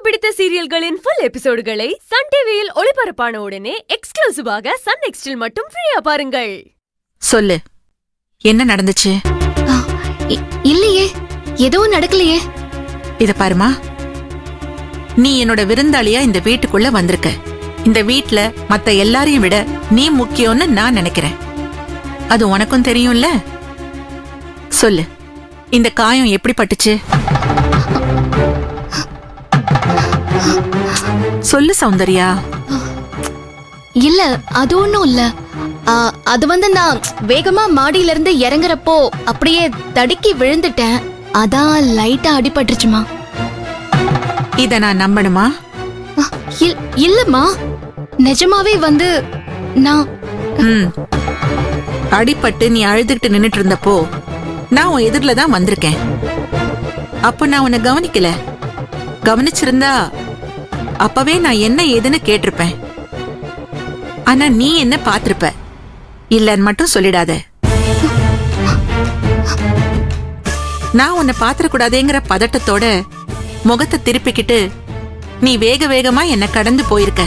பிடித்த சீரியல்களின் full எபிசோடுகளை Sun டிவியில் ஒளிபரப்பான உடனே எக்ஸ்க்ளூசிவாக சன் நெக்ஸ்டில் மட்டும் ஃப்ரீயா பாருங்கள் சொல்லு என்ன நடந்துச்சு ஆ, இ- இல்லையே எதுவும் நடக்கலையே இத பாருமா நீ என்னோட விருந்தாளியா இந்த வீட்டுக்குள்ள வந்திருக்க இந்த வீட்ல மத்த எல்லாரையும் விட நீ முக்கியம்னு நான் நினைக்கிறேன் அது உனக்கும் தெரியும்ல சொல்லு இந்த காயம் எப்படி பட்டுச்சு சொல்லு சௌந்தர்யா இல்ல அது ஒண்ணும் இல்ல ஆ, அது வந்து நான் வேகமா மாடியில இருந்து இறங்குறப்போ அப்படியே தடுக்கி விழுந்துட்டேன் அதான் லைட்டா அடிபட்டுருச்சுமா இத நான் நம்பணுமா ஆ, இல்- இல்லம்மா நிஜமாவே வந்து நான் ம் அடிபட்டு நீ அழுதுகிட்டு நின்னுட்டு இருந்தப்போ நான் உன் எதிரில தான் வந்திருக்கேன் அப்போ நான் உன்னை கவனிக்கல கவனிச்சிருந்தா அப்பவே நான் என்ன ஏதுன்னு கேட்டிருப்பேன் ஆனா நீ என்ன பாத்திருப்ப இல்லன்னு மட்டும் சொல்லிடாத நான் உன்னை பாத்திரக்கூடாதேங்கிற பதட்டத்தோட முகத்தை திருப்பிக்கிட்டு நீ வேக வேகமா என்ன கடந்து போயிருக்க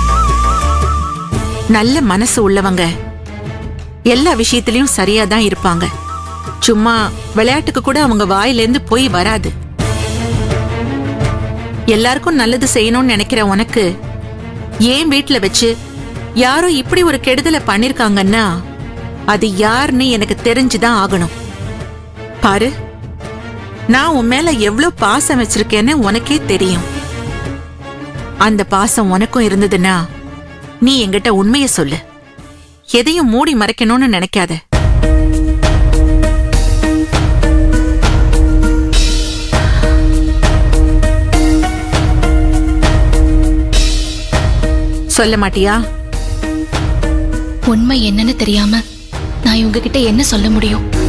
நல்ல மனசு உள்ளவங்க எல்லா விஷயத்திலயும் சரியா தான் இருப்பாங்க சும்மா விளையாட்டுக்கு கூட அவங்க வாயிலேருந்து போய் வராது எல்லாருக்கும் நல்லது செய்யணும்னு நினைக்கிற உனக்கு ஏன் வீட்ல வச்சு யாரோ இப்படி ஒரு கெடுதலை பண்ணிருக்காங்கன்னா அது யாருன்னு எனக்கு தெரிஞ்சுதான் ஆகணும் பாரு நான் உன் மேல எவ்வளவு பாசம் வச்சிருக்கேன்னு உனக்கே தெரியும் அந்த பாசம் உனக்கும் இருந்ததுன்னா நீ என்கிட்ட உண்மைய சொல்லு எதையும் மூடி மறைக்கணும்னு நினைக்காத சொல்ல மாட்டியா உண்மை என்னன்னு தெரியாம நான் இவங்க கிட்ட என்ன சொல்ல முடியும்